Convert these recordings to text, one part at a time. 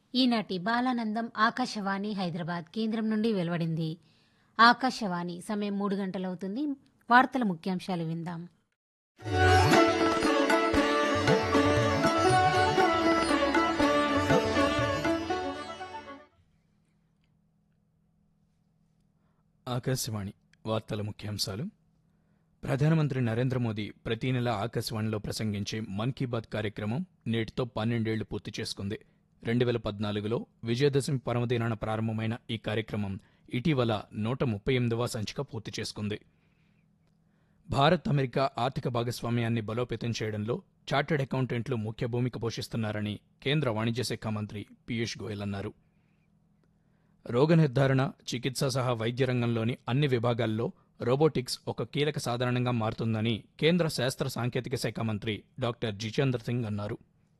ఈనాటి బాలానందం ఆకాశవాణి హైదరాబాద్ కేంద్రం నుండి వెలువడింది ఆకాశవాణి సమయం మూడు గంటలవుతుంది వార్తల ముఖ్యాంశాలు విందాం ఆకాశవాణి వార్తల ముఖ్యాంశాలు ప్రధానమంత్రి నరేంద్ర మోదీ ప్రతి నెల ఆకాశవాణిలో ప్రసంగించే మన్ కీ బాత్ కార్యక్రమం నేటితో పన్నెండేళ్లు పూర్తి చేసుకుంది రెండు వేల పద్నాలుగులో విజయదశమి పర్వదినాన ప్రారంభమైన ఈ కార్యక్రమం ఇటీవల నూట ముప్పై ఎనిమిదవ సంచిక పూర్తి చేసుకుంది భారత్ అమెరికా ఆర్థిక భాగస్వామ్యాన్ని బలోపేతం చేయడంలో చార్టర్డ్ అకౌంటెంట్లు ముఖ్య భూమిక పోషిస్తున్నారని కేంద్ర వాణిజ్య శాఖ మంత్రి పీయూష్ గోయల్ అన్నారు రోగ నిర్ధారణ చికిత్స సహా వైద్య రంగంలోని అన్ని విభాగాల్లో రోబోటిక్స్ ఒక కీలక సాధనంగా మారుతుందని కేంద్ర శాస్త్ర సాంకేతిక శాఖ మంత్రి డాక్టర్ జితేంద్ర సింగ్ అన్నారు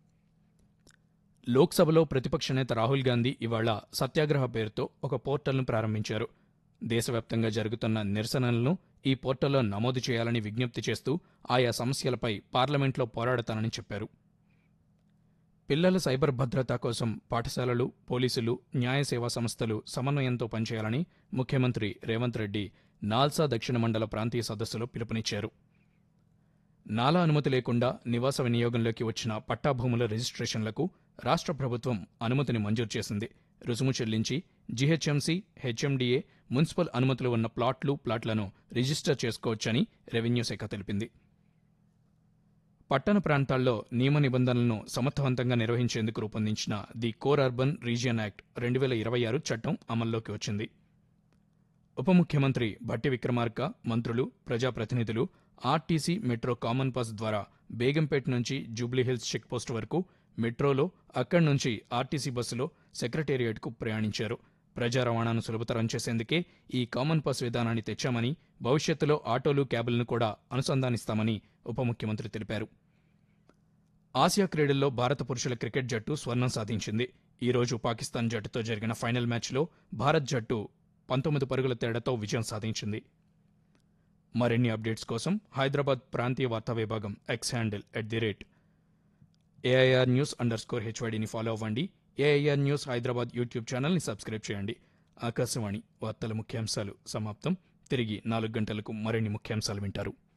లోక్సభలో ప్రతిపక్ష నేత రాహుల్ గాంధీ ఇవాళ సత్యాగ్రహ పేరుతో ఒక పోర్టల్ను ప్రారంభించారు దేశవ్యాప్తంగా జరుగుతున్న నిరసనలను ఈ పోర్టల్లో నమోదు చేయాలని విజ్ఞప్తి చేస్తూ ఆయా సమస్యలపై పార్లమెంట్లో పోరాడతానని చెప్పారు పిల్లల సైబర్ భద్రత కోసం పాఠశాలలు పోలీసులు న్యాయ సేవా సంస్థలు సమన్వయంతో పనిచేయాలని ముఖ్యమంత్రి రేవంత్ రెడ్డి నాల్సా దక్షిణ మండల ప్రాంతీయ సదస్సులో పిలుపునిచ్చారు నాలా అనుమతి లేకుండా నివాస వినియోగంలోకి వచ్చిన పట్టాభూముల రిజిస్ట్రేషన్లకు రాష్ట్ర ప్రభుత్వం అనుమతిని మంజూరు చేసింది రుసుము చెల్లించి జీహెచ్ఎంసీ హెచ్ఎండిఏ మున్సిపల్ అనుమతులు ఉన్న ప్లాట్లు ప్లాట్లను రిజిస్టర్ చేసుకోవచ్చని రెవెన్యూ శాఖ తెలిపింది పట్టణ ప్రాంతాల్లో నియమ నిబంధనలను సమర్థవంతంగా నిర్వహించేందుకు రూపొందించిన the core urban region act రెండు వేల ఇరవై ఆరు చట్టం అమల్లోకి వచ్చింది ఉప ముఖ్యమంత్రి భట్టి విక్రమార్క మంత్రులు ప్రజాప్రతినిధులు ఆర్టీసీ మెట్రో కామన్ పాస్ ద్వారా బేగంపేట నుంచి జూబ్లీహిల్స్ చెక్పోస్ట్ వరకు మెట్రోలో అక్కడి నుంచి ఆర్టీసీ బస్సులో సెక్రటేరియట్కు ప్రయాణించారు ప్రజా రవాణాను సులభతరం చేసేందుకే ఈ కామన్ పాస్ విధానాన్ని తెచ్చామని భవిష్యత్తులో ఆటోలు క్యాబులను కూడా అనుసంధానిస్తామని ఉప ముఖ్యమంత్రి తెలిపారు ఆసియా క్రీడల్లో భారత పురుషుల క్రికెట్ జట్టు స్వర్ణం సాధించింది ఈ రోజు పాకిస్తాన్ జట్టుతో జరిగిన ఫైనల్ మ్యాచ్లో భారత్ జట్టు పంతొమ్మిది పరుగుల తేడాతో విజయం సాధించింది మరిన్ని అప్డేట్స్ కోసం హైదరాబాద్ ప్రాంతీయ వార్తా విభాగం X handle at the rate AIR news underscore హెచ్వైడిని ఫాలో అవ్వండి ఏఐఆర్ న్యూస్ హైదరాబాద్ యూట్యూబ్ ఛానల్ని సబ్స్క్రైబ్ చేయండి ఆకాశవాణి వార్తల ముఖ్యాంశాలు సమాప్తం తిరిగి నాలుగు గంటలకు మరిన్ని ముఖ్యాంశాలు వింటారు